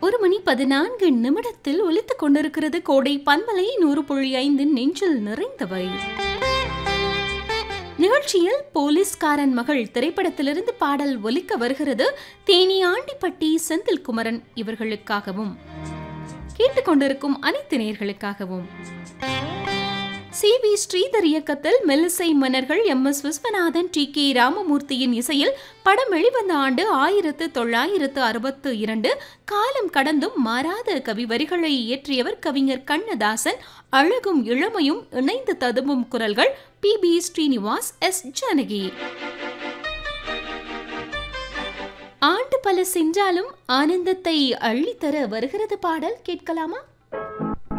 ஒரு மணி பதினான்கு நிமிடத்தில் ஒலித்துக் கொண்டிருக்கிறது கோடை பன்மலை நூறு புள்ளி ஐந்து நெஞ்சில் நிறைந்தவை நிகழ்ச்சியில் போலீஸ்காரன் மகள் திரைப்படத்திலிருந்து பாடல் ஒலிக்க வருகிறது தேனி ஆண்டிப்பட்டி செந்தில்குமரன் இவர்களுக்காகவும் கேட்டுக்கொண்டிருக்கும் அனைத்து நேயர்களுக்காகவும் சி வி ஸ்ரீதர் இயக்கத்தில் மெல்லிசை மன்னர்கள் M S Viswanathan T K ராமமூர்த்தியின் இசையில் படம் வெளிவந்த ஆண்டு ஆயிரத்து தொள்ளாயிரத்து அறுபத்து இரண்டு காலம் கடந்தும் மாறாத கவி வரிகளை இயற்றியவர் கவிஞர் கண்ணதாசன் அழகும் இளமையும் இணைந்து ததும்பும் குரல்கள் P B Srinivas S Janaki ஆண்டு பல சென்றாலும் ஆனந்தத்தை அள்ளித்தர வருகிறது பாடல் கேட்கலாமா